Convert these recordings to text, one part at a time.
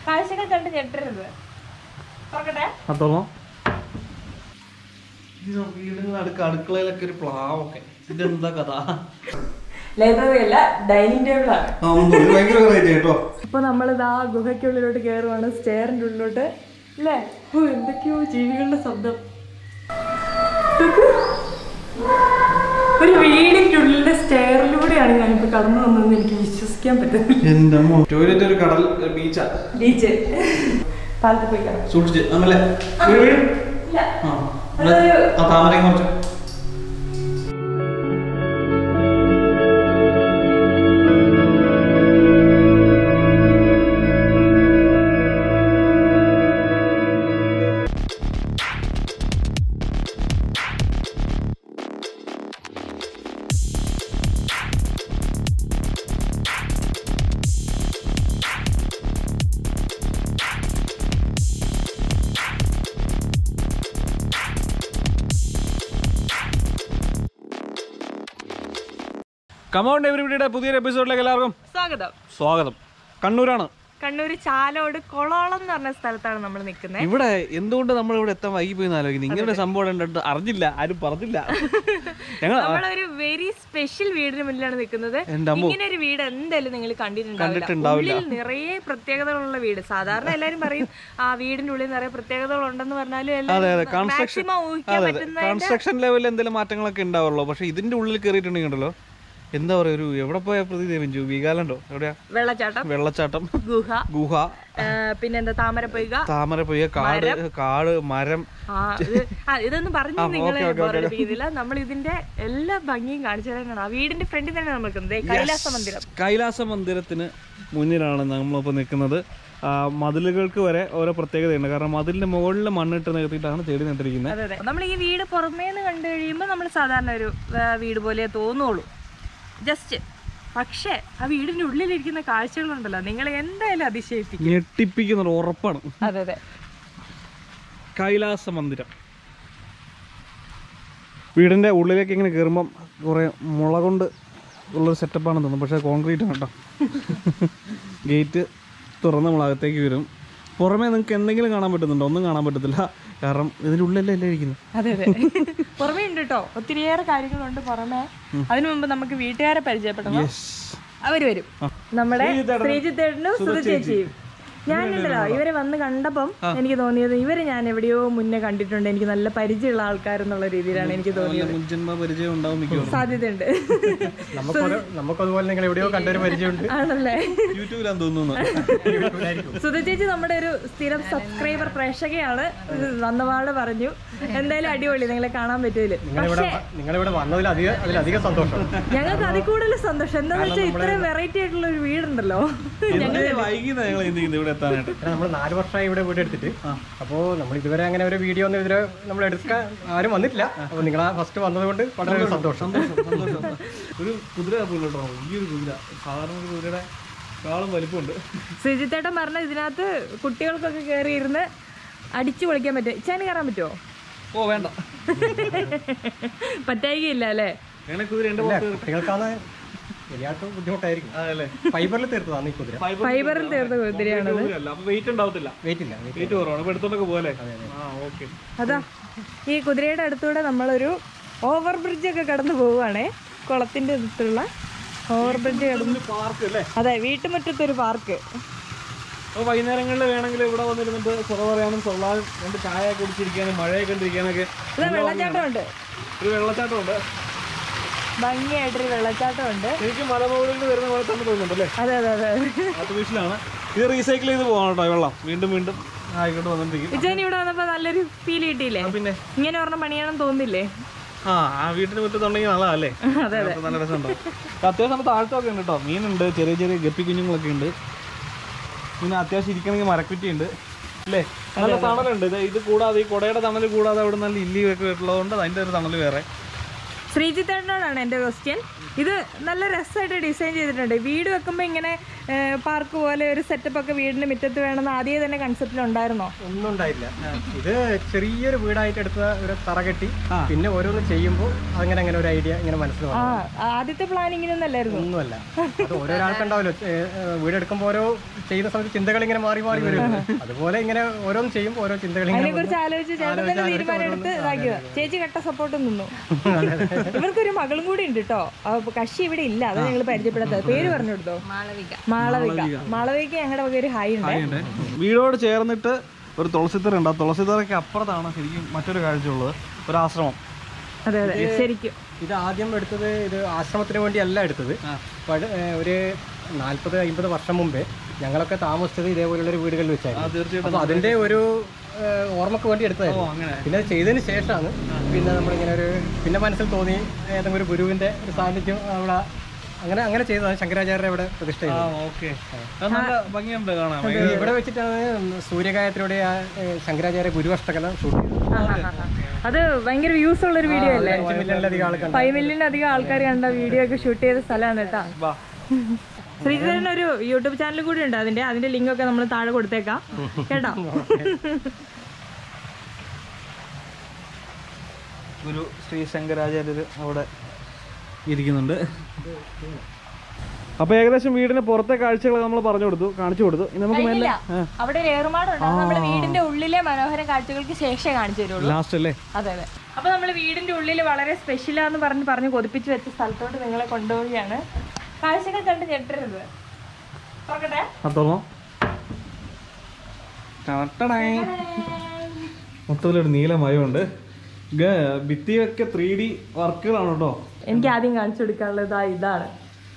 കാഴ്ചകൾ കണ്ട് ഞെട്ടരുത് തുറക്കട്ടെ അതോ വീടിന് അടുക്ക അടുക്കളയിലൊക്കെ ഒരു പ്ലാവൊക്കെ ഇതെന്താ കഥ ലൈബ്രറി അല്ല ഡൈനിങ് ടേബിൾ ആണ് ആ, ഒന്ന് ഇത് ഭയങ്കര വെറൈറ്റി കേട്ടോ ഇപ്പൊ നമ്മളിത് ആ ഗുഹയ്ക്കുള്ളിലോട്ട് കയറുവാണ് സ്റ്റെയറിന്റെ ഉള്ളിലോട്ട് അല്ലേ ഓ എന്തൊക്കെയോ ജീവികളുടെ ശബ്ദം ഇതൊക്കെ ഒരു വീടിന്റെ ഉള്ളിലെ സ്റ്റെയറിലൂടെയാണ് ഞാനിപ്പോ കടന്നു വന്നതെന്ന് എനിക്ക് വിശ്വസിക്കാൻ പറ്റുന്നില്ല എന്റെ ടോയ്ലറ്റ് ഒരു കടൽ ബീച്ചാ ബീച്ച് പാലത്തിൽ പോയി കയറാം സൂക്ഷിച്ച് അമ്മല്ലേ വീട് വീട് ഇല്ല ആ അതൊരു ആ താമരയും കുറച്ച് കമൗണ്ട് എവരിബിയുടെ പുതിയൊരു എപ്പിസോഡിലേക്ക് എല്ലാവർക്കും സ്വാഗതം സ്വാഗതം കണ്ണൂരാണ് കണ്ണൂര് ചാലോട് കൊളോളം എന്ന് പറഞ്ഞ സ്ഥലത്താണ് നമ്മൾ നിൽക്കുന്നത് ഇവിടെ എന്തുകൊണ്ട് നമ്മൾ ഇവിടെ എത്താൻ വൈകി പോയി ആലോചിക്കുന്നത് ഇങ്ങനെ ഒരു സംഭവം ഉണ്ടെന്ന് അറിഞ്ഞില്ല ആരും പറഞ്ഞില്ല ഞങ്ങൾ നമ്മളൊരു വെരി സ്പെഷ്യൽ വീടിന് മുന്നിലാണ് നിൽക്കുന്നത് എൻ്റെ അമ്മോ. ഇങ്ങനെ ഒരു വീട് എന്തായാലും നിങ്ങൾ കണ്ടിട്ടുണ്ടാവില്ല കണ്ടിട്ടുണ്ടാവില്ല. ഉള്ളിൽ നിറയെ പ്രത്യേകതകളുള്ള വീട് സാധാരണ എല്ലാരും പറയും ആ വീടിന്റെ ഉള്ളിൽ നിറയെ പ്രത്യേകതകൾ ഉണ്ടെന്ന് പറഞ്ഞാലും അതെ അതെ കൺസ്ട്രക്ഷൻ മാക്സിമം ഊഹിക്കാൻ അതെ അതെ പറ്റുന്ന കൺസ്ട്രക്ഷൻ ലെവലിൽ എന്തെങ്കിലും മാറ്റങ്ങളൊക്കെ ഉണ്ടാവുള്ളൂ പക്ഷെ ഇതിന്റെ ഉള്ളിൽ കയറിയിട്ടുണ്ടെങ്കിൽ ഉണ്ടല്ലോ എന്താ പറയാ ഒരു എവിടെ പോയ പ്രതീതി മിഞ്ചു വീകാലുണ്ടോ എവിടെയാ വെള്ളച്ചാട്ടം വെള്ളച്ചാട്ടം ഗുഹ ഗുഹ ആ, പിന്നെന്താ താമരപ്പൊയ്ക താമര പൊയ്യ കാട് കാട് മരം ആ, ഇത് ആ, ഇതൊന്നും പറഞ്ഞു നിങ്ങളെ ബോറടിപ്പിക്കുന്നില്ല നമ്മൾ ഇതിന്റെ എല്ലാ ഭംഗിയും കാണിച്ചു തരാനാണ് ആ വീടിന്റെ ഫ്രണ്ടിൽ തന്നെ നമ്മൾ നിൽക്കുന്നത് ദേ കൈലാസ മന്ദിരം കൈലാസ മന്ദിരത്തിന് മുന്നിലാണ് നമ്മളിപ്പോൾ നിൽക്കുന്നത് ആ, മതിലുകൾക്ക് വരെ ഓരോ പ്രത്യേകതയുണ്ട് കാരണം മതിലിന്റെ മുകളിൽ മണ്ണിട്ട് നികത്തിയിട്ടാണ് ചെടി നട്ടിരിക്കുന്നത് അതെ അതെ നമ്മൾ ഈ വീട് പുറമേന്ന് കണ്ടു കഴിയുമ്പോൾ നമ്മൾ സാധാരണ ഒരു ആ, വീട് പോലെ തോന്നുള്ളൂ ജസ്റ്റ് പക്ഷേ ആ വീടിന്റെ ഉള്ളിലിരിക്കുന്ന കാഴ്ചകളുണ്ടല്ലോ നിങ്ങൾ എന്തായാലും അതിശയിപ്പിക്കും ഞെട്ടിപ്പിക്കുന്ന ഉറപ്പാണ് അതെ അതെ കൈലാസ മന്ദിരം വീടിൻ്റെ ഉള്ളിലേക്ക് ഇങ്ങനെ കയറുമ്പം കുറേ മുള കൊണ്ട് ഉള്ളൊരു സെറ്റപ്പാണ് തോന്നുന്നു പക്ഷേ കോൺക്രീറ്റ് ആണ് കേട്ടോ ഗേറ്റ് തുറന്ന് നമ്മൾ അകത്തേക്ക് വരും പുറമേ നിങ്ങൾക്ക് എന്തെങ്കിലും കാണാൻ പറ്റുന്നുണ്ടോ ഒന്നും കാണാൻ പറ്റത്തില്ല കാരണം ഇതിൻ്റെ ഉള്ളിലല്ലേ എല്ലാം ഇരിക്കുന്നത് അതെ അതെ പുറമേ ഉണ്ട് കേട്ടോ ഒത്തിരിയേറെ കാര്യങ്ങളുണ്ട് പുറമേ അതിനു മുമ്പ് നമുക്ക് വീട്ടുകാരെ പരിചയപ്പെടണം യെസ് അവര് വരും നമ്മുടെ ശ്രീജിത്തേട്ടനും സുധ ചേച്ചിയും ഞാനുണ്ടല്ലോ ഇവരെ വന്ന് കണ്ടപ്പം എനിക്ക് തോന്നിയത് ഇവരെ ഞാൻ എവിടെയോ മുന്നേ കണ്ടിട്ടുണ്ട് എനിക്ക് നല്ല പരിചയമുള്ള ആൾക്കാരെന്നുള്ള രീതിയിലാണ് എനിക്ക് തോന്നിയത് മുൻജന്മ പരിചയം ഉണ്ടാവും മിക്കവാറും സാധ്യതയുണ്ട് നമുക്കൊരു നമുക്കതുപോലെ നിങ്ങൾ എവിടെയോ കണ്ടൊരു പരിചയമുണ്ട് ആണല്ലേ യൂട്യൂബിലാന്ന് തോന്നുന്നു സുധ ചേച്ചി നമ്മുടെ ഒരു സ്ഥിരം സബ്സ്ക്രൈബർ പ്രേക്ഷകയാണ് ഇത് വന്നപാട് പറഞ്ഞു എന്തായാലും അടിപൊളി നിങ്ങളെ കാണാൻ പറ്റൂല് നിങ്ങളിവിടെ നിങ്ങളിവിടെ വന്നതിൽ അധികം അതിലധികം സന്തോഷം ഞങ്ങൾക്ക് അതിൽ കൂടുതൽ സന്തോഷം എന്താന്ന് വെച്ചാൽ ഇത്രയും വെറൈറ്റി ആയിട്ടുള്ള ഒരു വീടുണ്ടല്ലോ വൈകിട്ട് ഞങ്ങൾ ചിന്തിക്കുന്നത് ഇവിടെ എത്താനായിട്ട് നമ്മൾ നാല് വർഷമായി ഇവിടെ വീട് എടുത്തിട്ട് അപ്പോൾ നമ്മൾ ഇതുവരെ അങ്ങനെ ഒരു വീഡിയോ ഒന്നും ഇതുവരെ നമ്മൾ എടുക്കാൻ ആരും വന്നിട്ടില്ല അപ്പോൾ നിങ്ങൾ ആ ഫസ്റ്റ് വന്നതുകൊണ്ട് വളരെ ഒരു സന്തോഷം സന്തോഷം ഒരു കുതിര പോലും കേട്ടോ ഈ ഒരു കുതിര സാധാരണ ഒരു കുതിരയുടെ കാളും വലിപ്പമുണ്ട് ശ്രീജിത്തേട്ടൻ പറഞ്ഞ ഇതിനകത്ത് കുട്ടികൾക്കൊക്കെ കയറി ഇരുന്ന് അടിച്ചു പൊളിക്കാൻ പറ്റും ഇച്ചാന് കയറാൻ പറ്റുമോ ഓ വേണ്ട പറ്റായികയില്ല അല്ലേ വേണേ കുതിര എൻ്റെ ഇല്ല, പുറത്ത് കുട്ടികൾക്കാണ് വലിയാട്ട് ബുദ്ധിമുട്ടായിരിക്കും അതല്ലേ ഫൈബറിൽ തീർത്തതാണ് ഈ കുതിര ഫൈബറിൽ തീർത്ത കുതിരയാണത് കുതിരയല്ല അപ്പൊ വെയിറ്റ് ഉണ്ടാവത്തില്ല വെയിറ്റ് ഇല്ല weight വെയിറ്റ് കുറവാണ് ഇപ്പൊ എടുത്തോണ്ടൊക്കെ പോലെ ആ ഓക്കെ അതാ ഈ കുതിരയുടെ അടുത്തൂടെ നമ്മളൊരു ഓവർ ബ്രിഡ്ജ് ഒക്കെ കടന്നു പോവുകയാണേ കുളത്തിന്റെ അടുത്തുള്ള ഓവർ ബ്രിഡ്ജ് കടന്ന് പാർക്ക് അല്ലേ അതെ വീട്ടുമുറ്റത്തൊരു പാർക്ക് അപ്പൊ വൈകുന്നേരങ്ങളിൽ വേണമെങ്കിൽ ഇവിടെ വന്നിരുന്നിട്ട് കുറ പറയാനും സൊള്ളാനും രണ്ട് ചായ കുടിച്ചിരിക്കാനും മഴയൊക്കെ കണ്ടിരിക്കാനൊക്കെ ഇത് വെള്ളച്ചാട്ടമുണ്ട് ഒരു വെള്ളച്ചാട്ടമുണ്ട് ഭംഗിയായിട്ടൊരു വെള്ളച്ചാട്ടമുണ്ട് ശരിക്കും മലമുകളിൽ നിന്ന് വരുന്ന പോലെ തന്നെ തോന്നുന്നുണ്ട് അല്ലേ അതെ അതെ അതെ ആർട്ടിഫിഷ്യലാണ് ഇത് റീസൈക്കിൾ ചെയ്ത് പോകണം കേട്ടോ ഈ വെള്ളം വീണ്ടും വീണ്ടും ആ ഇങ്ങോട്ട് വന്നിട്ടിരിക്കും ഇച്ചാൻ ഇവിടെ വന്നപ്പോ നല്ലൊരു ഫീൽ കിട്ടിയില്ലേ പിന്നെ ഇങ്ങനെ ഒരെണ്ണം പണിയാണെന്ന് തോന്നില്ലേ ആ ആ വീട്ടിന് മുറ്റത്തുണ്ടെങ്കിൽ നല്ലതല്ലേ അതെ അതെ അപ്പൊ നല്ല രസമുണ്ടാവും അപ്പൊ അത്യാവശ്യം താഴ്ത്തൊക്കെ ഉണ്ട് കേട്ടോ മീനുണ്ട് ചെറിയ ചെറിയ ഗപ്പി കുഞ്ഞുങ്ങളൊക്കെ ഉണ്ട് പിന്നെ അത്യാവശ്യം ഇരിക്കണമെങ്കിൽ മരക്കുറ്റി ഉണ്ട് അല്ലേ നല്ല തണലുണ്ട് ഇത് ഇത് കൂടാതെ ഈ കുടയുടെ തണൽ കൂടാതെ അവിടെ നല്ല ഇല്ലിയൊക്കെ ഉള്ളതുകൊണ്ട് അതിൻ്റെ ഒരു തണൽ വേറെ ശ്രീജിത്തേട്ടനോടാണ് എൻ്റെ ക്വസ്റ്റ്യൻ ഇത് നല്ല രസമായിട്ട് ഡിസൈൻ ചെയ്തിട്ടുണ്ട് വീട് വെക്കുമ്പോൾ ഇങ്ങനെ പാർക്ക് പോലെ ഒരു സെറ്റപ്പ് ഒക്കെ വീടിന്റെ മുറ്റത്ത് വേണമെന്ന് ആദ്യമേ തന്നെ കൺസെപ്റ്റിൽ ഉണ്ടായിരുന്നോ ഒന്നും ഉണ്ടായില്ല ഇത് ചെറിയൊരു വീടായിട്ട് എടുത്ത ഒരു തറ കെട്ടി പിന്നെ ഓരോന്ന് ചെയ്യുമ്പോൾ അങ്ങനെ അങ്ങനെ ഒരു ഐഡിയ ഇങ്ങനെ മനസ്സിൽ ആ വന്നു ആദ്യത്തെ പ്ലാനിങ്ങിൽ ഒന്നല്ലായിരുന്നു ഒന്നുമല്ല അത് ഓരോരാൾക്കുണ്ടാവല്ലോ വീടെടുക്കുമ്പോൾ ഓരോ ചെയ്യുന്ന സമയത്ത് ചിന്തകൾ ഇങ്ങനെ മാറി മാറി വരും അതുപോലെ ഇങ്ങനെ ഓരോന്ന് ചെയ്യുമ്പോൾ ഓരോ ചിന്തകൾ ഇങ്ങനെ അതിനെ കുറിച്ച് ആലോചിച്ച് ചേട്ടൻ തന്നെ തീരുമാനം എടുത്ത് ഇതാക്കിയത് ചേച്ചി കട്ട സപ്പോർട്ട് നിന്നു ഇവർക്കൊരു മകളും കൂടി ഉണ്ട് കേട്ടോ കക്ഷി ഇവിടെ ഇല്ല അത് ഞങ്ങൾ പരിചയപ്പെടാത്തത് പേര് പറഞ്ഞു കൊടുത്തോ മാളവിക മാളവിക മാളവിക ഞങ്ങളുടെ വക ഒരു ഹായ് ഉണ്ട് വീടോട് ചേർന്നിട്ട് ഒരു തുളസിത്തറ ഉണ്ട് ആ തുളസിത്തറയ്ക്ക് അപ്പുറത്താണ് ശരിക്കും മറ്റൊരു കാഴ്ചയുള്ളത് ഒരു ആശ്രമം അതെ അതെ ശരിക്കും ഇത് ആദ്യം എടുത്തത് ഇത് ആശ്രമത്തിന് വേണ്ടിയല്ല എടുത്തത് പഴ- ഏ, ഒരു നാല്പത് അമ്പത് വർഷം മുമ്പേ ഞങ്ങളൊക്കെ താമസിച്ചത് ഇതേപോലുള്ള ഒരു വീടുകളിൽ വെച്ചായിരുന്നു തീർച്ചയായിട്ടും അപ്പൊ അതിന്റെ ഒരു ഏ, ഓർമ്മക്ക് വേണ്ടി എടുത്തതായിരുന്നു അങ്ങനെ പിന്നെ അത് ചെയ്തതിന് ശേഷമാണ് പിന്നെ നമ്മളിങ്ങനെ ഒരു പിന്നെ മനസ്സിൽ തോന്നി ഏതെങ്കിലും ഒരു ഗുരുവിന്റെ ഒരു സാന്നിധ്യം അവിടെ അങ്ങനെ അങ്ങനെ ചെയ്തതാണ് ശങ്കരാചാര്യരെ ഇവിടെ പ്രതിഷ്ഠ ആ ചെയ്തത് ഓക്കെ നല്ല ഭംഗിയുണ്ട് കാണാൻ ഇത് ഇവിടെ വെച്ചിട്ടാണ് സൂര്യകായത്തിലൂടെ ആ ഏ, ശങ്കരാചാര്യ ഗുരുവഷ്ടകല ഷൂട്ട് ചെയ്തത് ആ, ആ, ആ, ആ. അത് ഭയങ്കര വ്യൂസ് ഉള്ള ഒരു വീഡിയോ അല്ലേ അഞ്ച് മില്യണിലധികം ആൾ കണ്ടു ഫൈവ് മില്യണിലധികം ആൾക്കാർ കണ്ട വീഡിയോ ഒക്കെ ഷൂട്ട് ചെയ്ത സ്ഥലമാണ് കേട്ടോ വാ ശ്രീധരൻ ഒരു യൂട്യൂബ് ചാനൽ കൂടി ഉണ്ട് അതിന്റെ അതിന്റെ ലിങ്ക് ഒക്കെ നമ്മൾ താഴെ കൊടുത്തേക്കാം കേട്ടോ ഗുരു ശ്രീ ശങ്കരാചാര്യർ അവിടെ ഇരിക്കുന്നുണ്ട് അപ്പൊ ഏകദേശം വീടിന് പുറത്തെ കാഴ്ചകൾ നമ്മൾ പറഞ്ഞു കൊടുത്തു കാണിച്ചു കൊടുത്തു ഇനി നമുക്ക് ഇല്ല മെല്ലെ അവിടെ ഒരു ഏറുമാടുണ്ട് അത് നമ്മുടെ വീടിന്റെ ഉള്ളിലെ മനോഹര കാഴ്ചകൾക്ക് ശേഷം കാണിച്ചു തരുള്ളൂ ലാസ്റ്റ് അല്ലേ അതെ അതെ അപ്പൊ നമ്മൾ വീടിന്റെ ഉള്ളിൽ വളരെ സ്പെഷ്യലാന്ന് പറഞ്ഞ് പറഞ്ഞ് കൊതിപ്പിച്ച് വെച്ച സ്ഥലത്തോട്ട് നിങ്ങളെ കൊണ്ടുപോവുകയാണ് കാഴ്ചകൾ കണ്ട് ഞെട്ടരുത് തുറക്കട്ടെ അത്തോളോ മൊത്തത്തിലൊരു നീല മയമുണ്ട് ഗ- ഭിത്തിയൊക്കെ ത്രീ ഡി വർക്കുകളാണ് കേട്ടോ എനിക്ക് ആദ്യം കാണിച്ചു കൊടുക്കാനുള്ളത് ഇതാ ഇതാണ്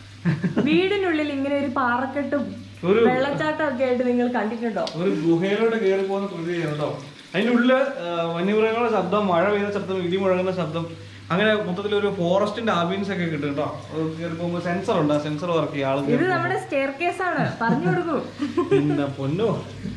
വീടിനുള്ളിൽ ഇങ്ങനെ ഒരു പാറക്കെട്ടും ഒരു വെള്ളച്ചാട്ടം ഒക്കെ ആയിട്ട് നിങ്ങൾ കണ്ടിട്ടുണ്ടോ ഒരു ഗുഹയിലൂടെ കയറി പോകുന്ന പ്രകൃതിയാണ് കേട്ടോ അതിന്റെ ഉള്ളില് ആ, വന്യമൃഗങ്ങളുടെ ശബ്ദം മഴ പെയ്യുന്ന ശബ്ദം ഇടി മുഴങ്ങുന്ന ശബ്ദം അങ്ങനെ മൊത്തത്തിൽ ഒരു ഫോറസ്റ്റിന്റെ ആംബിയൻസ് ഒക്കെ കിട്ടും കേട്ടോ അത് കയറി പോകുമ്പോൾ സെൻസർ ഉണ്ട് ആ സെൻസർ വർക്ക് ചെയ്യും ആള് ഇത് നമ്മുടെ സ്റ്റെയർ കേസ് ആണ് പറഞ്ഞു കൊടുക്കൂ പിന്നെ പൊന്നോ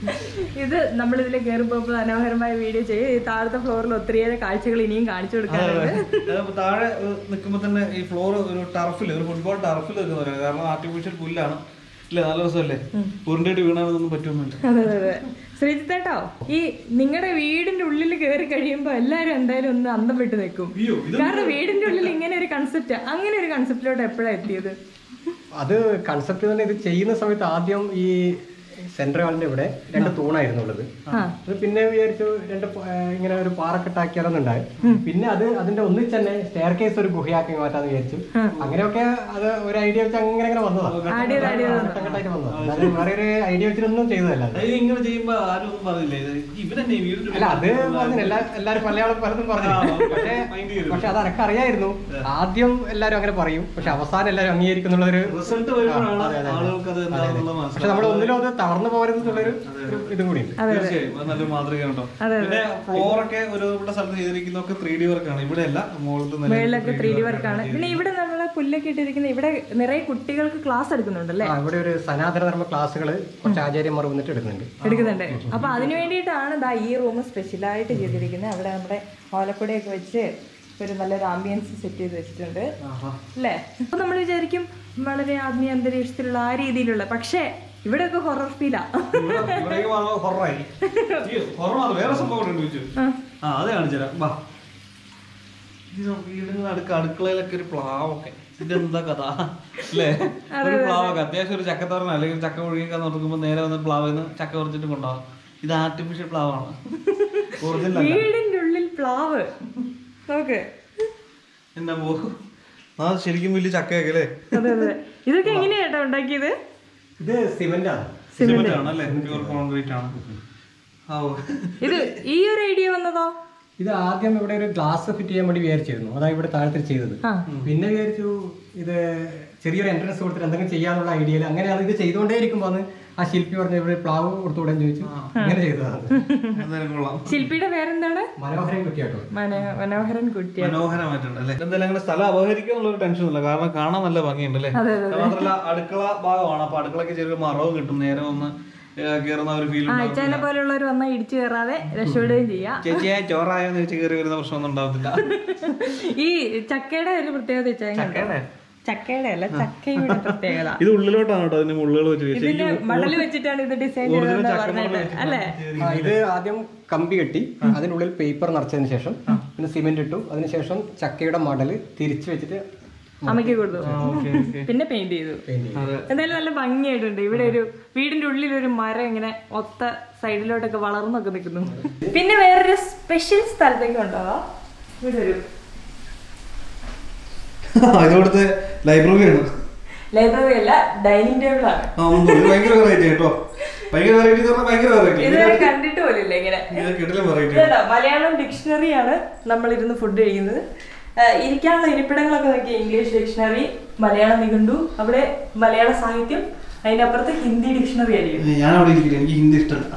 ഇത് നമ്മൾ ഇതിൽ കയറുമ്പോ മനോഹരമായ വീഡിയോ ചെയ്യും ഈ താഴത്തെ ഫ്ലോറിൽ ഒത്തിരിയേറെ കാഴ്ചകൾ ഇനിയും കാണിച്ചു കൊടുക്കാറുണ്ട് അപ്പൊ താഴെ നിൽക്കുമ്പോൾ തന്നെ ഈ ഫ്ലോർ ഒരു ടർഫിൽ ഒരു ഫുട്ബോൾ ടർഫിൽ നിൽക്കുന്നവരാണ് കാരണം ആർട്ടിഫിഷ്യൽ പുല്ലാണ് ഇല്ലേ നല്ല രസമല്ലേ ഉരുണ്ടിട്ട് വീണാനൊന്നും പറ്റുമൊന്നുമില്ല അതെ അതെ അതെ ശ്രീജിത്തേട്ടോ ഈ നിങ്ങളുടെ വീടിന്റെ ഉള്ളിൽ കയറി കഴിയുമ്പോ എല്ലാരും എന്തായാലും ഒന്ന് അന്തം വിട്ട് നിൽക്കും അയ്യോ ഇത് കാരണം വീടിന്റെ ഉള്ളിൽ ഇങ്ങനെ ഒരു കൺസെപ്റ്റ് അങ്ങനെ ഒരു കൺസെപ്റ്റിലോട്ട് എപ്പോഴാണ് എത്തിയത് അത് കൺസെപ്റ്റ് തന്നെ ഇത് ചെയ്യുന്ന സമയത്ത് ആദ്യം ഈ സെൻട്രൽ ഹാളിന്റെ ഇവിടെ രണ്ട് തൂണായിരുന്നു ഉള്ളത് ആ അത് പിന്നെ വിചാരിച്ചു രണ്ട് പ- ഏ, ഇങ്ങനെ ഒരു പാറക്കെട്ടാക്കിയാലൊന്നുണ്ടായി പിന്നെ അത് അതിന്റെ ഒന്നിച്ച് തന്നെ സ്റ്റെയർ കേസ് ഒരു ഗുഹയാക്കി മാറ്റാന്ന് വിചാരിച്ചു അങ്ങനെയൊക്കെ അത് ഒരു ഐഡിയ വെച്ച് അങ്ങനെ അങ്ങനെ വന്നതാണ് ആടിയത് ആടിയത് ഘട്ടഘട്ടമായിട്ട് വന്നതാണ് അല്ലാതെ വേറെ ഒരു ഐഡിയ വെച്ചിട്ടൊന്നും ചെയ്തതല്ല അത്. അത് ഇങ്ങനെ ചെയ്യുമ്പോ ആരും ഒന്നും പറഞ്ഞില്ലേ ഇത് ഇവരെന്നെ ഈ വീടിന്റെ അല്ല അത് പറഞ്ഞു എല്ലാ എല്ലാരും പലയാളും പലതും പറഞ്ഞു പക്ഷേ മൈൻഡ് ചെയ്തു പക്ഷെ അത് എനക്ക് അറിയായിരുന്നു ആദ്യം എല്ലാരും അങ്ങനെ പറയും പക്ഷെ അവസാനം എല്ലാരും അംഗീകരിക്കുന്നുള്ള ഒരു റിസൾട്ട് വരുമ്പോഴാണ് ആളുകൾക്ക് അത് എന്താണെന്നുള്ള പക്ഷെ നമ്മൾ ഒന്നിലും അത് തളർന്നു പോകരുത് എന്നുള്ളൊരു ഒരു ഇതും കൂടി ഉണ്ട് തീർച്ചയായും അത് നല്ലൊരു മാതൃകയാണ് കേട്ടോ പിന്നെ ഫ്ലോർ ഒക്കെ ഒരു ഇവിടെ സ്ഥലത്ത് ചെയ്തിരിക്കുന്നതൊക്കെ ത്രീ ഡി വർക്കാണ് ഇവിടെ അല്ല മുകളിലത്തെ നിലയിൽ മേളിലൊക്കെ ത്രീ ഡി വർക്കാണ് പിന്നെ ഇവിടെ നമ്മള് പുല്ലൊക്കെ ഇട്ടിരിക്കുന്ന ഇവിടെ നിറയെ കുട്ടികൾക്ക് ക്ലാസ് എടുക്കുന്നുണ്ടല്ലേ ആ, ഇവിടെ ഒരു സനാതന ധർമ്മ ക്ലാസ്സുകൾ കുറച്ച് ആചാര്യന്മാർ വന്നിട്ട് എടുക്കുന്നുണ്ട് എടുക്കുന്നുണ്ട് അപ്പൊ അതിനു വേണ്ടിയിട്ടാണ് ദാ ഈ റൂം സ്പെഷ്യലായിട്ട് ചെയ്തിരിക്കുന്നത് അവിടെ നമ്മുടെ ഓലക്കുടയൊക്കെ വെച്ച് ഒരു നല്ലൊരു ആംബിയൻസ് സെറ്റ് ചെയ്ത് വെച്ചിട്ടുണ്ട് അല്ലേ അപ്പൊ നമ്മൾ വിചാരിക്കും വളരെ ആത്മീയ അന്തരീക്ഷത്തിലുള്ള ആ രീതിയിലുള്ള പക്ഷേ ഇവിടെയൊക്കെ ഹൊറർ ഫീലാ ഇവിടെ ഇവിടേക്ക് വന്നത് ഹൊററായി ഹൊറർ മാത്രം വേറെ സംഭവം ഉണ്ട് ചോദിച്ചു ആ അത് കാണിച്ചുതരാം വാ ഇത് വീടിന് അടുക്ക അടുക്കളയിലൊക്കെ ഒരു പ്ലാവൊക്കെ ഇതെന്താ കഥ അല്ലേ ഒരു പ്ലാവൊക്കെ അത്യാവശ്യം ഒരു ചക്കത്തോരനോ അല്ലെങ്കിൽ ഒരു ചക്ക ഒഴുകിക്കാൻ നോക്കുമ്പോൾ നേരെ വന്ന് പ്ലാവിൽ നിന്ന് ചക്ക പറിച്ചിട്ട് കൊണ്ടുപോകാം ഇത് ആർട്ടിഫിഷ്യൽ പ്ലാവാണ് ഒറിജിനൽ അല്ല വീടിന്റെ ഉള്ളിൽ പ്ലാവ് നോക്ക് എന്നാ പോ ആ ശരിക്കും വലിയ ചക്കയൊക്കെ അല്ലേ അതെ അതെ ഇതൊക്കെ എങ്ങനെയാ കേട്ടോ ഉണ്ടാക്കിയത് ഇത് സിമെന്റ് ആണ് സിമെന്റ് ആണ് അല്ലേ പ്യൂർ കോൺക്രീറ്റ് ആണ് ആ ഓ ഇത് ഈ ഒരു ഐഡിയ വന്നതോ ഇത് ആദ്യം ഇവിടെ ഒരു ഗ്ലാസ് ഫിറ്റ് ചെയ്യാൻ വേണ്ടി വിചാരിച്ചിരുന്നു അതാണ് ഇവിടെ താഴത്തിൽ ചെയ്തത് ആ പിന്നെ വിചാരിച്ചു ഇത് ചെറിയൊരു എൻട്രൻസ് കൊടുത്തിട്ട് എന്തെങ്കിലും ചെയ്യാനുള്ള ഐഡിയയിൽ അങ്ങനെയാണ് ഇത് ചെയ്തുകൊണ്ടേ ഇരിക്കുമ്പോൾ അന്ന് ആ ശില്പി പറഞ്ഞ ഇവിടെ പ്ലാവ് കൊടുത്തുകൂടെ എന്ന് ചോദിച്ചു അങ്ങനെ ചെയ്തതാണ് എന്തായാലും കൊള്ളാം ശില്പിയുടെ പേരെന്താണ് മനോഹരം കുട്ടിയാട്ടോ മനോ- മനോഹരൻ കുട്ടി മനോഹരമായിട്ടുണ്ട് അല്ലേ എന്തായാലും അങ്ങനെ സ്ഥലം അപഹരിക്കുക എന്നുള്ള ടെൻഷൻ ഇല്ല കാരണം കാണാൻ നല്ല ഭംഗിയുണ്ട് അല്ലേ അതെ, അത് മാത്രമല്ല അടുക്കള ഭാഗമാണ് അപ്പൊ അടുക്കളക്ക് ചെറിയ മറവ് കിട്ടും നേരെ ഒന്ന് കയറുന്ന ഒരു ഫീൽ ആ ഇച്ചാനെ പോലുള്ളവർ വന്നാൽ ഇടിച്ചു കയറാതെ രക്ഷപ്പെടുകയും ചെയ്യാം ചേച്ചിയെ ചോറായെന്ന് വെച്ച് കയറി വരുന്ന പ്രശ്നമൊന്നും ഉണ്ടാവത്തില്ല ഈ ചക്കയുടെ ഒരു പ്രത്യേകത ഇച്ചാൻ കണ്ടോ? ചക്കയുടെ ചക്കയുടെ അല്ല ചക്കയുടെ പ്രത്യേകത ഇത് ഉള്ളിലോട്ടാണ് കേട്ടോ അതിന്റെ മുള്ളുകൾ വെച്ച് വീശി. ഇതിന്റെ മടല് വെച്ചിട്ടാണ് ഇത് ഡിസൈൻ ചെയ്തതെന്ന് പറഞ്ഞിട്ട് അല്ലേ ആ, ഇത് ആദ്യം കമ്പി കെട്ടി അതിനുള്ളിൽ പേപ്പർ നിറച്ചതിന് ശേഷം പിന്നെ സിമെന്റ് ഇട്ടു അതിനുശേഷം ചക്കയുടെ മടല് തിരിച്ചു വെച്ചിട്ട് അമ്മയ്ക്ക് കൊടുത്തു ഓക്കേ, ഓക്കേ. പിന്നെ പെയിന്റ് ചെയ്തു പെയിന്റ് ചെയ്തു അതെ എന്തായാലും നല്ല ഭംഗിയായിട്ടുണ്ട് ഇവിടെ ഒരു വീടിന്റെ ഉള്ളിൽ ഒരു മരം ഇങ്ങനെ ഒത്ത സൈഡിലോട്ടൊക്കെ വളർന്നൊക്കെ നിൽക്കുന്നു പിന്നെ വേറൊരു സ്പെഷ്യൽ സ്ഥലത്തേക്ക് ഉണ്ടോ ഇവിടെ ഒരു ഇതോടത്തെ ലൈബ്രറിയാണ് ലൈബ്രറി അല്ല ഡൈനിങ് ടേബിൾ ആണ് ആ ഉണ്ട്. ഇത് ഭയങ്കര വെറൈറ്റി കേട്ടോ ഭയങ്കര വെറൈറ്റി എന്ന് പറഞ്ഞാൽ ഭയങ്കര വെറൈറ്റി ഇത് ഞാൻ കണ്ടിട്ട് പോലില്ല ഇങ്ങനെ ഇത് കിട്ടില്ല വെറൈറ്റി ഇതേടാ, മലയാളം ഡിക്ഷണറിയാണ് നമ്മൾ ഇരുന്ന് ഫുഡ് കഴിക്കുന്നത് ആ, ഇരിക്കാനുള്ള ഇരിപ്പിടങ്ങളൊക്കെ നോക്കി ഇംഗ്ലീഷ് ഡിക്ഷണറി മലയാളം നിഘണ്ടു അവിടെ മലയാള സാഹിത്യം അതിനപ്പുറത്ത് ഹിന്ദി ഡിക്ഷണറി ആയിരിക്കും ഞാൻ അവിടെ ഇരിക്കില്ല എനിക്ക് ഹിന്ദി ഇഷ്ടമല്ല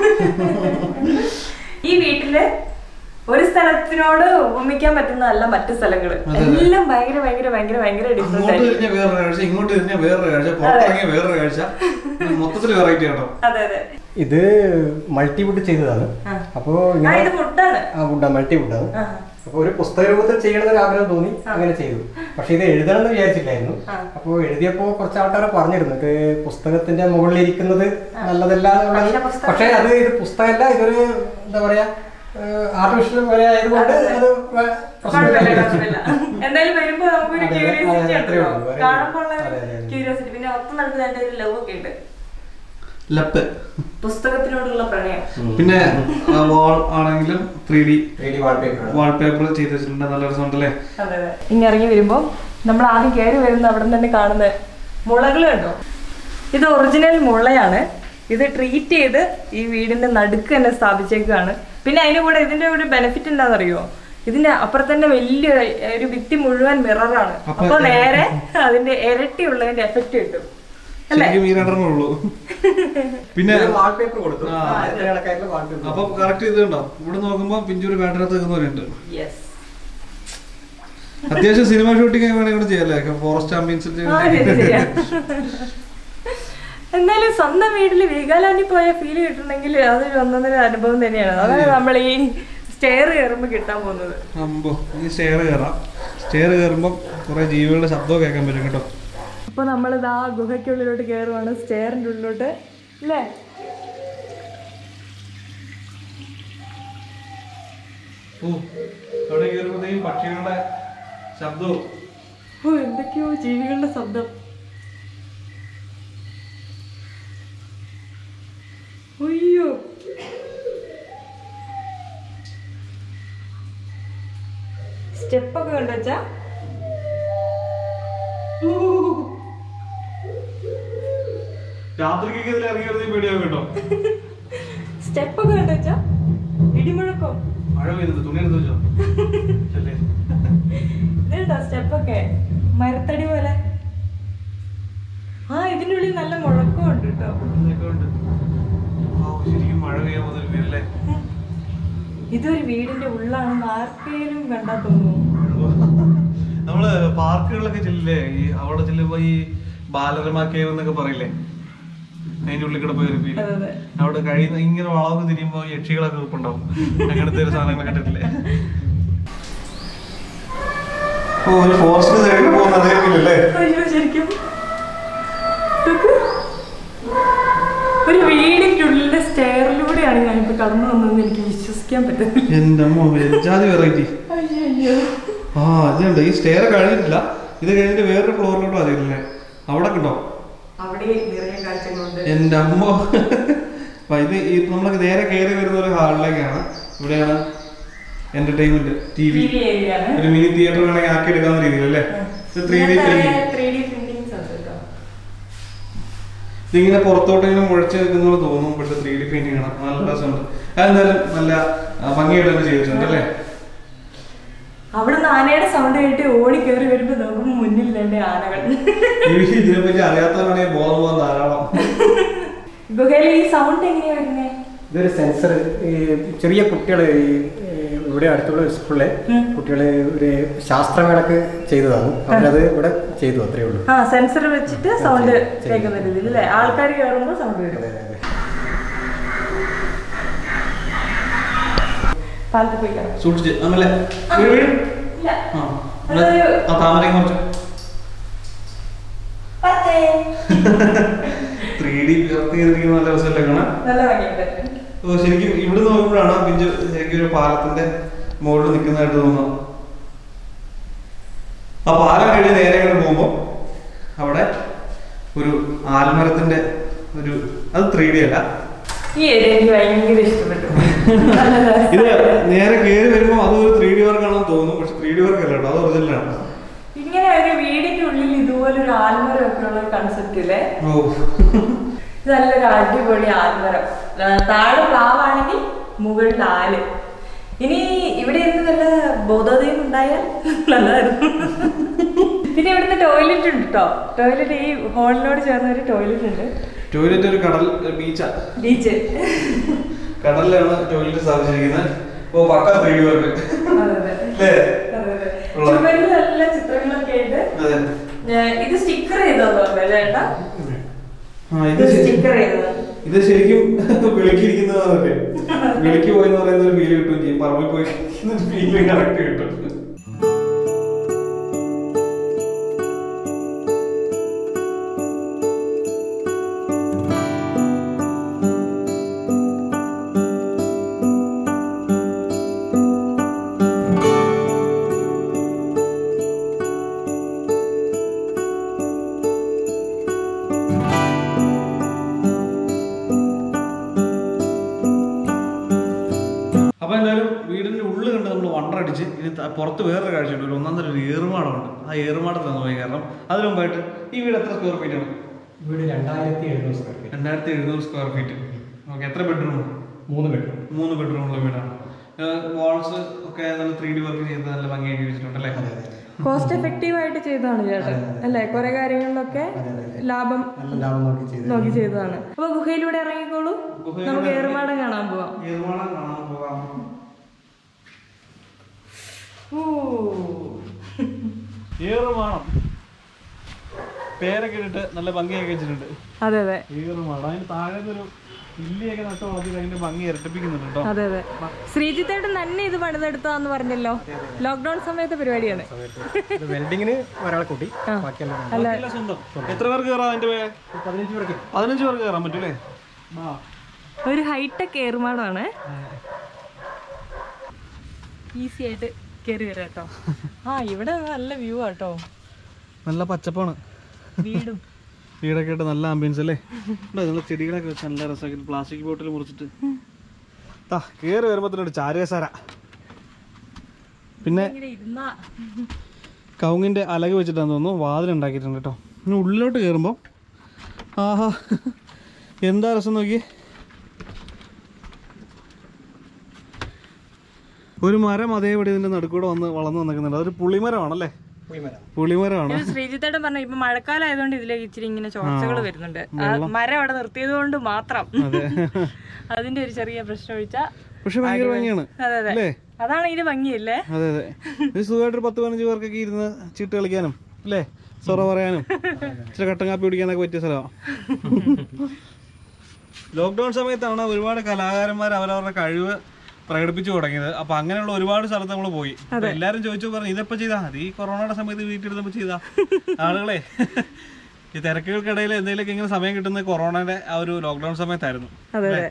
ഈ വീട്ടില് ഒരു സ്ഥലത്തിനോട് ഉപമിക്കാൻ പറ്റുന്നതല്ല മറ്റു സ്ഥലങ്ങള് എല്ലാം ഭയങ്കര ഭയങ്കര ഭയങ്കര ഭയങ്കര ഡിഫറെന്റ് അങ്ങോട്ട് ആയിരിക്കും തിരിഞ്ഞ വേറൊരു കാഴ്ച ഇങ്ങോട്ട് തിരിഞ്ഞ വേറൊരു കാഴ്ച പുറത്തിറങ്ങിയ വേറൊരു കാഴ്ച മൊത്തത്തിൽ വെറൈറ്റി കേട്ടോ അതെ അതെ ഇത് മൾട്ടിവുഡ് ചെയ്തതാണ് ആ. അപ്പോ ആ ഇങ്ങനെ ഇത് ഫുഡാണ് ആ വുഡാണ് മൾട്ടിവുഡാണ് ആ. അപ്പൊ ഒരു പുസ്തക രൂപത്തിൽ ചെയ്യണമെന്നൊരു ആഗ്രഹം തോന്നി അങ്ങനെ ചെയ്തു പക്ഷെ ഇത് എഴുതണം എന്ന് വിചാരിച്ചില്ലായിരുന്നു അപ്പൊ എഴുതിയപ്പോ കുറച്ച് ആൾക്കാർ പറഞ്ഞിരുന്നു ഇത് പുസ്തകത്തിന്റെ മുകളിൽ ഇരിക്കുന്നത് നല്ലതല്ല എന്നുള്ളത് പക്ഷെ പുസ്തകം- പക്ഷെ അത് ഇത് പുസ്തകമല്ല ഇതൊരു എന്താ പറയാ ആർട്ടിഫിഷ്യൽ പോലെ ആയതുകൊണ്ട് അത് വ- കുഴപ്പമില്ല, പ്രശ്നമില്ല. കുഴപ്പമില്ല. എന്തായാലും വരുമ്പോ നമുക്കൊരു അതെ, അതെ, ക്യൂരിയോസിറ്റി അതെ, അത്രേ ഉള്ളൂ. ഉണ്ടല്ലോ വേറെ കാണുമ്പോൾ അതെ, അതെ, അതെ. ക്യൂരിയോസിറ്റി പിന്നെ ഒപ്പം നമുക്ക് രണ്ട് ഒരു ലവ് ഒക്കെ ഉണ്ട് ലപ്പ് പുസ്തകത്തിനോടുള്ള പ്രണയം പിന്നെ വാൾ ആണെങ്കിലും ത്രീ ഡി 3D wallpaper ആണ്. വാൾപേപ്പർ ചെയ്ത് വെച്ചിട്ടുണ്ട് നല്ല രസമുണ്ടല്ലേ അതെ അതെ ഇനി ഇറങ്ങി വരുമ്പോൾ നമ്മൾ ആദ്യം കയറി വരുന്ന അവിടെ തന്നെ കാണുന്ന മുളകൾ കണ്ടോ ഇത് ഒറിജിനൽ മുളയാണ് ഇത് ട്രീറ്റ് ചെയ്ത് ഈ വീടിന്റെ നടുക്ക് തന്നെ സ്ഥാപിച്ചേക്കാണ് പിന്നെ അതിന് കൂടെ ഇതിന്റെ ഒരു ബെനിഫിറ്റ് എന്താണെന്നറിയോ ഇതിന്റെ അപ്പുറത്ത് തന്നെ വലിയ ഒരു ഭിത്തി മുഴുവൻ മിററാണ് അപ്പൊ- അപ്പൊ നേരെ അതിന്റെ ഇരട്ടിയുള്ളതിന്റെ എഫക്റ്റ് കിട്ടും ശരിക്കും ഈ രണ്ടെണ്ണേ ഉള്ളൂ പിന്നെ ഇത് wallpaper കൊടുത്തു ആ. അതിന്റെ കണക്കായിട്ടുള്ള wallpaper. അപ്പൊ കറക്റ്റ് ഇത് കണ്ടോ ഇവിടെ നോക്കുമ്പോ പിഞ്ചൂര് ബാറ്ററത്ത് നിൽക്കുന്നവരുണ്ട് യെസ് അത്യാവശ്യം സിനിമ ഷൂട്ടിംഗ് വേണമെങ്കിൽ ഇവിടെ ചെയ്യാല്ലേ ഫോറസ്റ്റ് ആംബിയൻസിൽ എന്നാലും സ്വന്തം വീട്ടിൽ വീഗാലാൻഡിൽ പോയ ഫീൽ കിട്ടണമെങ്കിൽ അതൊരു ഒന്നൊന്നര അനുഭവം തന്നെയാണ് അതാണ് നമ്മൾ ഈ സ്റ്റെയർ കയറുമ്പോൾ കിട്ടാൻ പോകുന്നത് അമ്പോ ഈ സ്റ്റെയർ കയറാം സ്റ്റെയർ കയറുമ്പോൾ കുറെ ജീവികളുടെ ശബ്ദവും കേൾക്കാൻ പറ്റും കേട്ടോ അപ്പോൾ നമ്മളിത് ആ ഗുഹയ്ക്കുള്ളിലോട്ട് കയറുവാണ് സ്റ്റെയറിൻ്റെ ഉള്ളിലോട്ട് അല്ലേ ഓ അവിടെ കയറുമ്പോഴത്തേക്കും പക്ഷികളുടെ ശബ്ദവും ഓ എന്തൊക്കെയോ ജീവികളുടെ ശബ്ദം അയ്യോ സ്റ്റെപ്പൊക്കെ കണ്ടു വെച്ചാ രാത്രിക്കൊക്കെ ഇതിൽ ഇറങ്ങി വരുന്ന പേടിയാവും കേട്ടോ സ്റ്റെപ്പൊക്കെ കണ്ടു വെച്ചാ ഇടിമുഴക്കം മഴ പെയ്യുന്നുണ്ട് തുണി എടുത്ത് വെച്ചോ ചെല്ലേ ഇതുണ്ടോ സ്റ്റെപ്പൊക്കെ മരത്തടി പോലെ ആ ഇതിൻ്റെ ഉള്ളിൽ നല്ല മുഴക്കം ഉണ്ട് കേട്ടോ ഇതൊക്കെ ഉണ്ട് ഓ ശരിക്കും മഴ പെയ്യാൻ പോകുന്നൊരു പേരല്ലേ ഇതൊരു വീടിന്റെ ഉള്ളാണെന്ന് ആർക്കെങ്കിലും കണ്ടാ തോന്നുന്നു നമ്മള് പാർക്കുകളിലൊക്കെ ചെല്ലില്ലേ ഈ അവിടെ ചെല്ലുമ്പോ ഈ ബാലരമ കേവ് എന്നൊക്കെ പറയില്ലേ അതിന്റെ ഉള്ളിൽ കൂടെ പോയി ഒരു ഫീൽ അതെ അതെ അവിടെ കഴിയുന്ന ഇങ്ങനെ വളർന്ന് തിരിയുമ്പോ യക്ഷികളൊക്കെ ഉറപ്പുണ്ടാവും അങ്ങനത്തെ ഒരു സാധനങ്ങൾ കണ്ടിട്ടില്ലേ ഓ ഒരു ഫോറസ്റ്റ് സൈഡിൽ പോകുന്ന അറിയില്ലല്ലേ അയ്യോ ശരിക്കും ഇതൊക്കെ ഒരു വീടിന്റെ ഉള്ളിലെ സ്റ്റെയറിലൂടെയാണ് ഞാനിപ്പോ കടന്നു വന്നതെന്ന് എനിക്ക് വിശ്വസിക്കാൻ പറ്റുന്നില്ല എന്റെ അമ്മ ജാതി വെറൈറ്റി അയ്യോ അയ്യോ ആ ഇതുണ്ട് ഈ സ്റ്റെയർ കഴിഞ്ഞിട്ടില്ല ഇത് കഴിഞ്ഞിട്ട് വേറൊരു ഫ്ലോറിലോട്ട് അറിയില്ലേ അവിടെ കണ്ടോ അവിടെ നിറയെ കാഴ്ചകളുണ്ട് എന്റെ അമ്മ അപ്പൊ ഇത് ഈ നമ്മൾ നേരെ കയറി വരുന്ന ഒരു ഹാളിലേക്കാണ് ഇവിടെയാണ് entertainment T V TV area ആണ്. ഒരു മിനി തിയേറ്റർ വേണമെങ്കിൽ ആക്കി എടുക്കാവുന്ന രീതിയിൽ അല്ലേ ഇത് ത്രീ ഡി ഇങ്ങനത്തെ 3D printings ഉണ്ട് കേട്ടോ. ഇതിങ്ങനെ പുറത്തോട്ട് ഇങ്ങനെ മുഴച്ച് നിൽക്കുന്ന പോലെ തോന്നും പക്ഷെ ത്രീ ഡി പെയിന്റിംഗ് ആണ് നല്ല രസമുണ്ട് അതെന്തായാലും നല്ല ആ, ഭംഗിയായിട്ട് തന്നെ ചെയ്തിട്ടുണ്ട് അല്ലേ അവിടുന്ന് ആനയുടെ സൗണ്ട് കേട്ട് ഓടി കയറി വരുമ്പോ നോക്കുമ്പോ മുന്നിൽ രണ്ട് ആനകൾ ഈ ഇതിനെപ്പറ്റി അറിയാത്തവരാണെങ്കിൽ ബോധം പോകാൻ ധാരാളം ഗുഹയിൽ ഈ സൗണ്ട് എങ്ങനെയാ വരുന്നേ ഇതൊരു സെൻസർ ഈ ചെറിയ കുട്ടികൾ ഈ ഈ ഇവിടെ അടുത്തുള്ള ഒരു സ്കൂളിലെ ഉം. കുട്ടികൾ ഒരു ശാസ്ത്രമേളക്ക് ചെയ്തതാണ് അവരത് ഇവിടെ ചെയ്തു അത്രേ ഉള്ളൂ ആ സെൻസർ വെച്ചിട്ട് സൗണ്ട് ശരി. കേൾക്കുന്ന രീതിയിൽ അല്ലേ ആൾക്കാർ കയറുമ്പോൾ സൗണ്ട് വരും അതെ, അതെ. പാലത്തിൽ പോയി കയറാം സൂക്ഷിച്ച് അമ്മല്ലേ വീട് വീട് ഇല്ല ആ അതൊരു ആ താമരയും കുറച്ച് ത്രീ ഡി ചെയ്തിരിക്കുന്ന നല്ല രസമല്ലേ കാണാൻ നല്ല ഭംഗിയുണ്ട് ഓ, ശരിക്കും ഇവിടെ നോക്കുമ്പോഴാണ് പിഞ്ച് ശരിക്കും ഒരു പാലത്തിന്റെ മുകളിൽ നിൽക്കുന്നതായിട്ട് തോന്നുന്നു ആ പാലം കഴിഞ്ഞ് നേരെ അങ്ങോട്ട് പോകുമ്പോൾ അവിടെ ഒരു ആൽമരത്തിന്റെ ഒരു അത് ത്രീ ഡി അല്ല ഈ ഏരിയ എനിക്ക് ഭയങ്കര ഇഷ്ടപ്പെട്ടു ഇത് നേരെ കയറി വരുമ്പോൾ അത് ഒരു ത്രീ ഡി വർക്ക് ആണെന്ന് തോന്നും പക്ഷെ ത്രീ ഡി വർക്ക് അല്ല കേട്ടോ അത് ഒറിജിനലാണ് ഇങ്ങനെ ഒരു വീടിന്റെ ഉള്ളിൽ ഇതുപോലെ ഒരു ആൽമരം ഒക്കെ ഉള്ള കൺസെപ്റ്റ് ഇല്ലേ ഓ ഇത് നല്ലൊരു അടിപൊളി ആൽമരം ആ, താഴെ പ്ലാവാണെങ്കിൽ മുകളിൽ ആല് ഇനി ഇവിടെ ഇരുന്ന് വല്ല ബോധോദയം ഉണ്ടായാൽ നല്ലതായിരുന്നു പിന്നെ ഇവിടുത്തെ ടോയ്ലറ്റ് ഉണ്ട് കേട്ടോ ടോയ്ലറ്റ് ഈ ഹോളിനോട് ചേർന്ന ഒരു ടോയ്ലറ്റ് ഉണ്ട് ടോയ്ലറ്റ് ഒരു കടൽ ബീച്ചാ ബീച്ച് കടലിലാണ് ടോയ്ലറ്റ് സ്ഥാപിച്ചിരിക്കുന്നത് ഓ പക്ക ത്രീ ഡി വർക്ക് അതെ അതെ അല്ലേ അതെ അതെ കൊള്ളാം. ചുമരിൽ നല്ല ചിത്രങ്ങളൊക്കെ ഉണ്ട് അതെ ഞാൻ- ഇത് സ്റ്റിക്കർ ചെയ്തോന്നു ചേട്ടാ ആ ഇത് ഇത് ശരി- സ്റ്റിക്കർ ചെയ്തത് ഇത് ശരിക്കും വിളിക്കിരിക്കുന്നതല്ലേ വിളിക്ക് പോയി എന്ന് പറയുന്ന ഒരു ഫീല് കിട്ടും ചെയ്യും പറമ്പിൽ പോയി ഫീല് കറക്റ്റ് കിട്ടും അപ്പൊ എന്തായാലും വീടിന്റെ ഉള്ളിൽ കണ്ട് നമ്മൾ വണ്ടടിച്ച് ഇനി ത- പുറത്ത് വേറൊരു കാഴ്ചയുണ്ട് ഒരു ഒന്നാം തരം ഒരു ഏറുമാടമുണ്ട് ആ ഏറുമാടത്താണ് പോയി കാരണം അതിന് മുമ്പായിട്ട് ഈ വീട് എത്ര സ്ക്വയർ ഫീറ്റ് ആണ് വീട് രണ്ടായിരത്തി എഴുന്നൂറ് സ്ക്വയർ ഫീറ്റ് രണ്ടായിരത്തി എഴുന്നൂറ് സ്ക്വയർ ഫീറ്റ് ഓക്കെ എത്ര ബെഡ്റൂം മൂന്ന് ബെഡ്റൂം മൂന്ന് ബെഡ്റൂമുള്ള വീടാണ് വാൾസ് ഒക്കെ നല്ല ത്രീ ഡി വർക്ക് ചെയ്ത് നല്ല ഭംഗിയാക്കി വെച്ചിട്ടുണ്ട് അല്ലേ കോസ്റ്റ് എഫക്റ്റീവ് ആയിട്ട് ചെയ്തതാണ് ചേട്ടൻ അല്ലേ കുറെ കാര്യങ്ങളിലൊക്കെ ലാഭം നല്ല ലാഭം നോക്കി ചെയ്ത് നോക്കി ചെയ്തതാണ് അപ്പൊ ഗുഹയിലൂടെ ഇറങ്ങിക്കോളൂ നമുക്ക് ഏറുമാടം കാണാൻ പോവാം ഏറുമാടം കാണാൻ പോകാം ഊ. ഏറുമാടം പേരൊക്കെ ഇട്ടിട്ട് നല്ല ഭംഗിയാക്കി വെച്ചിട്ടുണ്ട് അതെ അതെ ഏറുമാടം അതിന് താഴെ ഒരു ഇല്ലിയൊക്കെ നട്ട് വളർത്തി അതിന്റെ ഭംഗി ഇരട്ടിപ്പിക്കുന്നുണ്ട് കേട്ടോ അതെ അതെ ശ്രീജിത്തേട്ടൻ തന്നെ ഇത് പണിതെടുത്താന്ന് പറഞ്ഞല്ലോ ലോക്ക്ഡൌൺ സമയത്തെ പരിപാടിയാണ് വെൽഡിങ്ങിന് ഒരാളെ കൂട്ടി ബാക്കിയെല്ലാം അല്ല എല്ലാം സ്വന്തം എത്ര പേർക്ക് കയറാം അതിന്റെ പേ- പതിനഞ്ച് പേർക്ക് പതിനഞ്ച് പേർക്ക് കയറാൻ പറ്റൂലേ ഒരു ഹൈടെക് ഏറുമാടമാണ് ഈസി ആയിട്ട് കയറി വരാം കേട്ടോ ആ ഇവിടെ നല്ല വ്യൂ ആട്ടോ നല്ല പച്ചപ്പാണ് വീടും വീടൊക്കെ ആയിട്ട് നല്ല ആംബിയൻസ് അല്ലേ ഉണ്ടോ നല്ല ചെടികളൊക്കെ വെച്ച് നല്ല രസമാക്കി പ്ലാസ്റ്റിക് ബോട്ടിൽ മുറിച്ചിട്ട് താ കയറി വരുമ്പോൾ തന്നെ ഒരു ചാരകസാര പിന്നെ ഇങ്ങനെ ഇരുന്നാ കവുങ്ങിൻ്റെ അലക് വെച്ചിട്ടാന്ന് തോന്നുന്നു വാതിലുണ്ടാക്കിയിട്ടുണ്ട് കേട്ടോ ഇനി ഉള്ളിലോട്ട് കയറുമ്പോൾ ആഹാ എന്താ രസം നോക്കി ഒരു മരം അതേപടി ഇതിൻ്റെ നടുക്കൂടെ വന്ന് വളർന്നു വന്നിരിക്കുന്നുണ്ട് അതൊരു പുളിമരമാണല്ലേ പുളിമരം പുളിമരമാണ് ഇത് ശ്രീജിത്തേട്ടൻ പറഞ്ഞു ഇപ്പൊ മഴക്കാലം ആയതുകൊണ്ട് ഇതിലേക്ക് ഇച്ചിരി ഇങ്ങനെ ചോർച്ചകൾ വരുന്നുണ്ട് ആ മരം അവിടെ നിർത്തിയത് കൊണ്ട് മാത്രം അതിന്റെ ഒരു ചെറിയ പ്രശ്നം ഒഴിച്ചാ പക്ഷെ ഭയങ്കര ഭംഗിയാണ് അതെ അതെ അല്ലേ അതാണ് ഇതിന്റെ ഭംഗിയല്ലേ അതെ അതെ ഇത് സുഖമായിട്ടൊരു പത്ത് പതിനഞ്ച് പേർക്കൊക്കെ ഇരുന്ന് ചീട്ട് കളിക്കാനും അല്ലേ സൊറ പറയാനും ഇച്ചിരി കട്ടൻ കാപ്പി കുടിക്കാനൊക്കെ പറ്റിയ സ്ഥലമാണ് ലോക്ക്ഡൗൺ സമയത്താണ് ഒരുപാട് കലാകാരന്മാർ അവരവരുടെ കഴിവ് പ്രകടിപ്പിച്ചു തുടങ്ങിയത് അപ്പൊ അങ്ങനെയുള്ള ഒരുപാട് സ്ഥലത്ത് നമ്മൾ പോയി അപ്പൊ എല്ലാരും ചോദിച്ചു പറഞ്ഞു ഇതെപ്പോ ചെയ്താ അത് ഈ കൊറോണയുടെ സമയത്ത് വീട്ടിലിരുന്നപ്പോ ചെയ്താ ആളുകളെ ഈ തിരക്കുകൾക്കിടയിൽ എന്തെങ്കിലുമൊക്കെ ഇങ്ങനെ സമയം കിട്ടുന്നത് കൊറോണയുടെ ആ ഒരു ലോക്ക്ഡൗൺ സമയത്തായിരുന്നു അതെ അതെ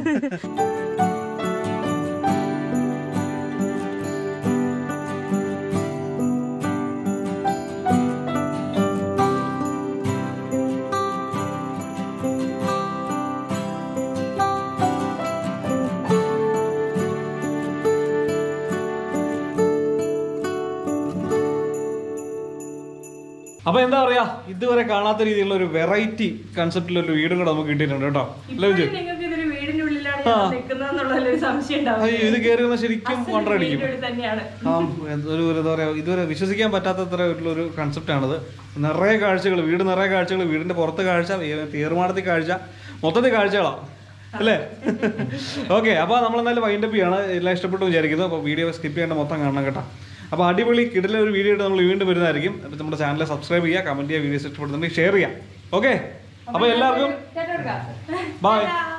അപ്പൊ എന്താ പറയാ ഇതുവരെ കാണാത്ത രീതിയിലുള്ള ഒരു വെറൈറ്റി കൺസെപ്റ്റിലുള്ള ഒരു വീടും കൂടെ നമുക്ക് കിട്ടിയിട്ടുണ്ട് കേട്ടോ അല്ലേ വിജയ്? നിങ്ങൾക്ക് ഇതൊരു വീടിന്റെ ഉള്ളിലാണ് ഞാൻ നിൽക്കുന്നതെന്നുള്ള ഒരു സംശയം ഉണ്ടാവും അയ്യോ, ഇത് കയറി വന്നാൽ ശരിക്കും കൊണ്ടടിക്കും വീടിന്റെ ഉള്ളിൽ തന്നെയാണ് ആ ഒരു ഒരു എന്താ പറയാ ഇതുവരെ വിശ്വസിക്കാൻ പറ്റാത്തത്ര ഒരു കൺസെപ്റ്റ് ആണത് നിറയെ കാഴ്ചകൾ വീട് നിറയെ കാഴ്ചകൾ വീടിന്റെ പുറത്ത് കാഴ്ച തീർമാനത്തിൽ കാഴ്ച മൊത്തത്തിൽ കാഴ്ചകളാണ് അല്ലേ ഓക്കെ അപ്പോൾ നമ്മൾ എന്തായാലും വൈൻഡപ്പ് ചെയ്യാണ് എല്ലാം ഇഷ്ടപ്പെട്ടു വിചാരിക്കുന്നു അപ്പോൾ വീഡിയോ സ്കിപ്പ് ചെയ്യേണ്ട മൊത്തം കാണണം കേട്ടോ അപ്പോൾ അടിപൊളി കിടിലെ ഒരു വീഡിയോ ആയിട്ട് നമ്മൾ വീണ്ടും വരുന്നതായിരിക്കും അപ്പോൾ നമ്മുടെ ചാനൽ സബ്സ്ക്രൈബ് ചെയ്യുക കമൻറ്റ് ചെയ്യുക വീഡിയോസ് ഇഷ്ടപ്പെടുന്നുണ്ടെങ്കിൽ ഷെയർ ചെയ്യാം ഓക്കെ അപ്പോൾ എല്ലാവർക്കും ചേട്ടാ ബൈ എടുക്കാം.